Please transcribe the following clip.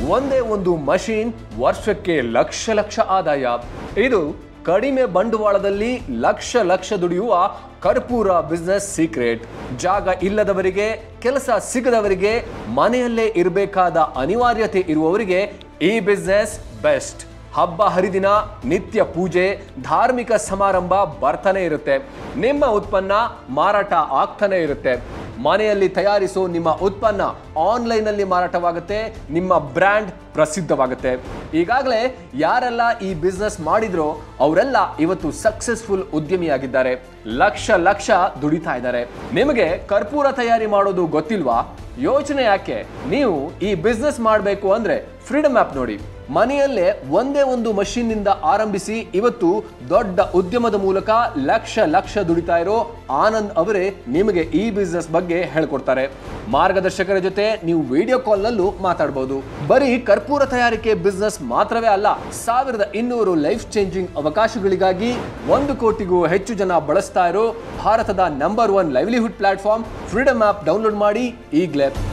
ಒಂದೇ ಒಂದು ಮಷೀನ್ ವರ್ಷಕ್ಕೆ ಲಕ್ಷ ಲಕ್ಷ ಆದಾಯ ಇದು ಕಡಿಮೆ ಬಂಡವಾಳದಲ್ಲಿ ಲಕ್ಷ ಲಕ್ಷ ದುಡಿಯುವ ಕರ್ಪೂರ ಬಿಸ್ನೆಸ್ ಸೀಕ್ರೆಟ್ ಜಾಗ ಇಲ್ಲದವರಿಗೆ ಕೆಲಸ ಸಿಗದವರಿಗೆ ಮನೆಯಲ್ಲೇ ಇರಬೇಕಾದ ಅನಿವಾರ್ಯತೆ ಇರುವವರಿಗೆ ಈ ಬಿಸ್ನೆಸ್ ಬೆಸ್ಟ್ ಹಬ್ಬ ಹರಿದಿನ ನಿತ್ಯ ಪೂಜೆ ಧಾರ್ಮಿಕ ಸಮಾರಂಭ ಬರ್ತಾನೆ ಇರುತ್ತೆ ನಿಮ್ಮ ಉತ್ಪನ್ನ ಮಾರಾಟ ಆಗ್ತಾನೆ ಇರುತ್ತೆ ಮನೆಯಲ್ಲಿ ತಯಾರಿಸೋ ನಿಮ್ಮ ಉತ್ಪನ್ನ ಆನ್ಲೈನ್ ಅಲ್ಲಿ ಮಾರಾಟವಾಗುತ್ತೆ ನಿಮ್ಮ ಬ್ರ್ಯಾಂಡ್ ಪ್ರಸಿದ್ಧವಾಗುತ್ತೆ ಈಗಾಗಲೇ ಯಾರೆಲ್ಲ ಈ ಬಿಸ್ನೆಸ್ ಮಾಡಿದ್ರೋ ಅವರೆಲ್ಲ ಇವತ್ತು ಸಕ್ಸಸ್ಫುಲ್ ಉದ್ಯಮಿಯಾಗಿದ್ದಾರೆ ಲಕ್ಷ ಲಕ್ಷ ದುಡಿತಾ ಇದ್ದಾರೆ ನಿಮಗೆ ಕರ್ಪೂರ ತಯಾರಿ ಮಾಡೋದು ಗೊತ್ತಿಲ್ವಾ ಯೋಚನೆ ಯಾಕೆ ನೀವು ಈ ಬಿಸ್ನೆಸ್ ಮಾಡಬೇಕು ಅಂದ್ರೆ ಫ್ರೀಡಮ್ ಆ್ಯಪ್ ನೋಡಿ ಮನೆಯಲ್ಲೇ ಒಂದೇ ಒಂದು ಮಷೀನ್ ನಿಂದ ಆರಂಭಿಸಿ ಇವತ್ತು ದೊಡ್ಡ ಉದ್ಯಮದ ಮೂಲಕ ಲಕ್ಷ ಲಕ್ಷ ದುಡಿತಾ ಇರೋ ಆನಂದ್ ಅವರೇ ನಿಮಗೆ ಈ ಬಿಸ್ನೆಸ್ ಬಗ್ಗೆ ಹೇಳ್ಕೊಡ್ತಾರೆ ಮಾರ್ಗದರ್ಶಕರ ಜೊತೆ ನೀವು ವಿಡಿಯೋ ಕಾಲ್ ನಲ್ಲೂ ಮಾತಾಡಬಹುದು ಬರೀ ಕರ್ಪೂರ ತಯಾರಿಕೆ ಬಿಸ್ನೆಸ್ ಮಾತ್ರವೇ ಅಲ್ಲ ಸಾವಿರದ ಇನ್ನೂರು ಲೈಫ್ ಚೇಂಜಿಂಗ್ ಅವಕಾಶಗಳಿಗಾಗಿ ಒಂದು ಕೋಟಿಗೂ ಹೆಚ್ಚು ಜನ ಬಳಸ್ತಾ ಇರೋ ಭಾರತದ number one livelihood platform freedom app download ಮಾಡಿ ಈಗಲೇ